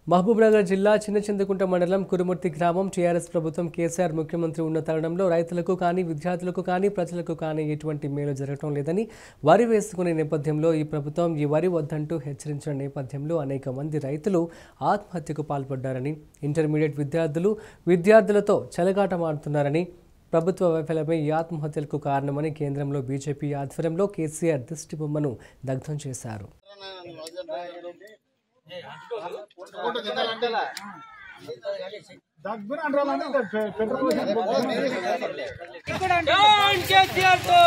మహబూబ్నగర్ జిల్లా చిన్నచింతకుంట మండలం కురుమూర్తి గ్రామం టీఆర్ఎస్ ప్రభుత్వం కేసీఆర్ ముఖ్యమంత్రి ఉన్న తరుణంలో రైతులకు కానీ విద్యార్థులకు కానీ ప్రజలకు కానీ ఎటువంటి మేలు జరగటం లేదని వరి వేసుకునే నేపథ్యంలో ఈ ప్రభుత్వం ఈ వరి వద్దంటూ హెచ్చరించిన నేపథ్యంలో అనేక మంది రైతులు ఆత్మహత్యకు పాల్పడ్డారని ఇంటర్మీడియట్ విద్యార్థులు విద్యార్థులతో చెలగాటమాడుతున్నారని ప్రభుత్వ వైఫల్యమే ఈ ఆత్మహత్యలకు కారణమని కేంద్రంలో బీజేపీ ఆధ్వర్యంలో కేసీఆర్ దిష్టి బొమ్మను దగ్ధం చేశారు డౌన్ కేసీఆర్ తో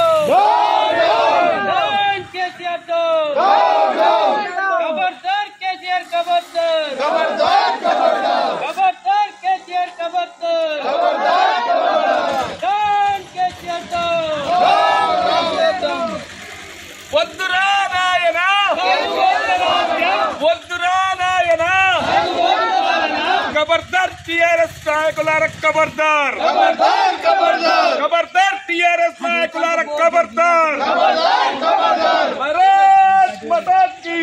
డౌన్ కేసీఆర్ తో ఖబర్దార్ కేసీఆర్ ఖబర్దార్ ఖబర్దార్ కేసీఆర్ ఖబర్దార్ డౌన్ కేసీఆర్ తో వద్దురా నాయన వద్దురా నాయన ఖబర్దార్ టిఆర్ఎస్ నాయకులార ఖబర్దార్ ఖబర్దార్ టిఆర్ఎస్ నాయకులార ఖబర్దార్ భారత్ మాతా కీ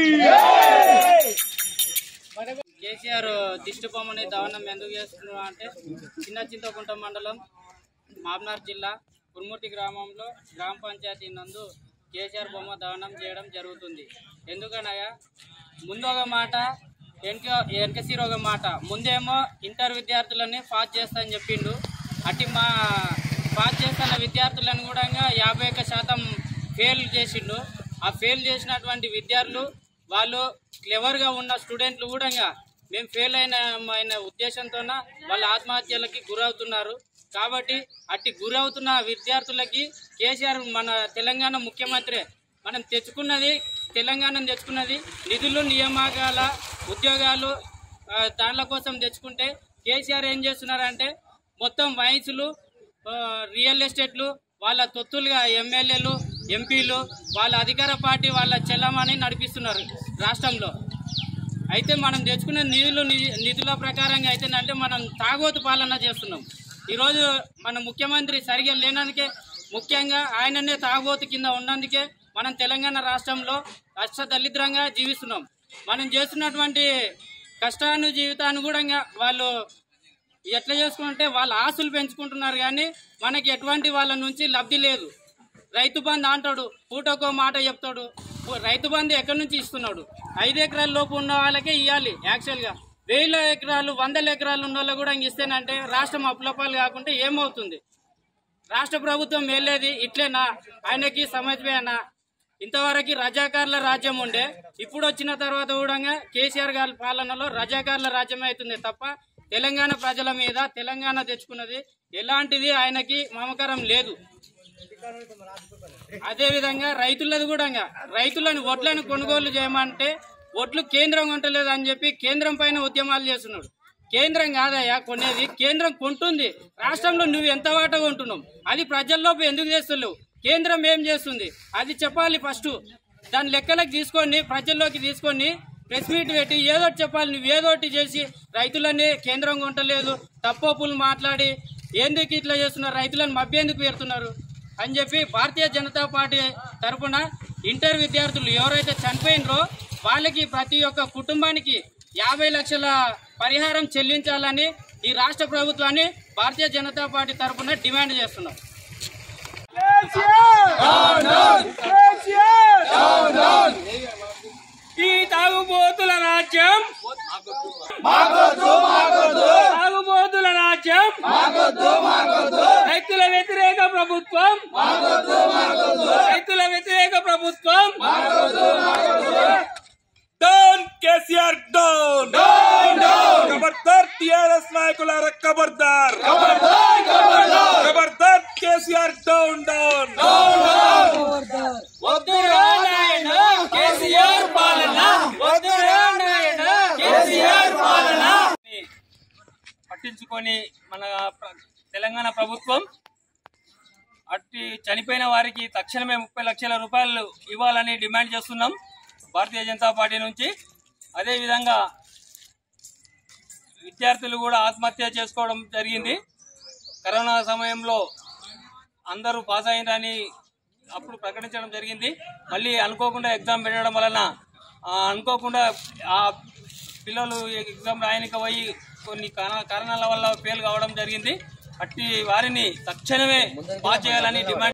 కేసీఆర్ దిష్టి బొమ్మని దవనం ఎందుకు చేస్తున్నాం అంటే చిన్న చింతకుంట మండలం మాబ్నార్ జిల్లా కుర్మూర్తి గ్రామంలో గ్రామ పంచాయతీ నందు కేసీఆర్ బొమ్మ దవనం చేయడం జరుగుతుంది ఎందుకనగా ముందు ఒక మాట వెనక వెనకసీర ఒక మాట ముందేమో ఇంటర్ విద్యార్థులని పాస్ చేస్తా అని చెప్పిండు అట్టి మా పాస్ చేస్తున్న విద్యార్థులను కూడా యాభై ఒక్క శాతం ఫెయిల్ చేసిండు ఆ ఫెయిల్ చేసినటువంటి విద్యార్థులు వాళ్ళు క్లెవర్గా ఉన్న స్టూడెంట్లు కూడా మేము ఫెయిల్ అయిన అయిన ఉద్దేశంతోన వాళ్ళ ఆత్మహత్యలకి గురవుతున్నారు కాబట్టి అట్టి గురవుతున్న విద్యార్థులకి కేసీఆర్ మన తెలంగాణ ముఖ్యమంత్రి మనం తెచ్చుకున్నది తెలంగాణ తెచ్చుకున్నది నిధులు నియామకాల ఉద్యోగాలు ఆ, దానిల కోసం తెచ్చుకుంటే కేసీఆర్ ఏం చేస్తున్నారంటే మొత్తం వయసులు ఆ, రియల్ ఎస్టేట్లు వాళ్ళ తొత్తులుగా ఎమ్మెల్యేలు ఎంపీలు వాళ్ళ అధికార పార్టీ వాళ్ళ చెల్లమని నడిపిస్తున్నారు రాష్ట్రంలో అయితే మనం తెచ్చుకున్న నిధులు ని- నిధుల ప్రకారంగా అయితేనంటే మనం తాగోతు పాలన చేస్తున్నాం ఈరోజు మన ముఖ్యమంత్రి సరిగా లేనందుకే ముఖ్యంగా ఆయననే తాగోతు కింద ఉన్నందుకే మనం తెలంగాణ రాష్ట్రంలో అష్ట దళిద్రంగా జీవిస్తున్నాం మనం చేస్తున్నటువంటి కష్టాను జీవితాన్ని కూడా ఇంకా వాళ్ళు ఎట్లా చేసుకుంటే వాళ్ళ ఆస్తులు పెంచుకుంటున్నారు కానీ మనకి ఎటువంటి వాళ్ళ నుంచి లబ్ధి లేదు రైతు బంధు అంటాడు పూటకో మాట చెప్తాడు పు- రైతు బంధు ఎక్కడి నుంచి ఇస్తున్నాడు ఐదు ఎకరాల లోపు ఉన్న వాళ్ళకే ఇవ్వాలి యాక్చువల్గా వేల ఎకరాలు వందల ఎకరాలు ఉన్న వాళ్ళు కూడా ఇంక ఇస్తేనంటే రాష్ట్రం అప్పులపాలు కాకుంటే ఏమవుతుంది రాష్ట్ర ప్రభుత్వం వెళ్ళేది ఇట్లేనా ఆయనకి సమస్యనా ఇంతవరకు రజాకారుల రాజ్యం ఉండే ఇప్పుడు వచ్చిన తర్వాత కూడా కేసీఆర్ గారి పాలనలో రజాకారుల రాజ్యం అవుతుంది తప్ప తెలంగాణ ప్రజల మీద తెలంగాణ తెచ్చుకున్నది ఎలాంటిది ఆయనకి మమకారం లేదు అదే విధంగా రైతులది కూడా రైతులను వడ్లను కొనుగోలు చేయమంటే వడ్లు కేంద్రం కొంటలేదు అని చెప్పి కేంద్రం పైన ఉద్యమాలు చేస్తున్నాడు కేంద్రం కాదయ్యా కొనేది కేంద్రం కొంటుంది రాష్ట్రంలో నువ్వు ఎంత వాట కొంటున్నావు అది ప్రజల్లోపు ఎందుకు చేస్తున్నావు కేంద్రం ఏం చేస్తుంది అది చెప్పాలి ఫస్ట్ దాని లెక్కలకు తీసుకొని ప్రజల్లోకి తీసుకొని ప్రెస్ మీట్ పెట్టి ఏదో ఒకటి చెప్పాలి నువ్వు ఏదో ఒకటి చేసి రైతులని కేంద్రం కొంటలేదు తప్పొప్పులు మాట్లాడి ఎందుకు ఇట్లా చేస్తున్నారు రైతులను మభ్యేందుకు పెడుతున్నారు అని చెప్పి భారతీయ జనతా పార్టీ తరఫున ఇంటర్ విద్యార్థులు ఎవరైతే చనిపోయినరో వాళ్ళకి ప్రతి ఒక్క కుటుంబానికి యాభై లక్షల పరిహారం చెల్లించాలని ఈ రాష్ట్ర ప్రభుత్వాన్ని భారతీయ జనతా పార్టీ తరఫున డిమాండ్ చేస్తున్నాం ఈ తాగుబోతుల రాజ్యం తాగుబోతుల రాజ్యం రైతుల వ్యతిరేక ప్రభుత్వం రైతుల వ్యతిరేక ప్రభుత్వం డౌన్ కేసీఆర్ డౌన్ ఖబర్దార్ టిఆర్ఎస్ నాయకులార ఖబర్దార్ ఖబర్దార్ కేసీఆర్ డౌన్ డౌన్ వద్దురా నాయన కేసీఆర్ పాలన వద్దురా నాయన కేసీఆర్ పాలన పట్టించుకొని మన ప్ర- తెలంగాణ ప్రభుత్వం అట్టి చనిపోయిన వారికి తక్షణమే ముప్పై లక్షల రూపాయలు ఇవ్వాలని డిమాండ్ చేస్తున్నాం భారతీయ జనతా పార్టీ నుంచి అదేవిధంగా విద్యార్థులు కూడా ఆత్మహత్య చేసుకోవడం జరిగింది కరోనా సమయంలో అందరూ పాస్ అయ్యారని అప్పుడు ప్రకటించడం జరిగింది మళ్ళీ అనుకోకుండా ఎగ్జామ్ పెట్టడం వలన ఆ, అనుకోకుండా ఆ పిల్లలు ఎగ్జామ్ రాయనికి పోయి కొన్ని కారణ- కారణాల వల్ల ఫెయిల్ కావడం జరిగింది అట్టి వారిని తక్షణమే పాస్ చేయాలని డిమాండ్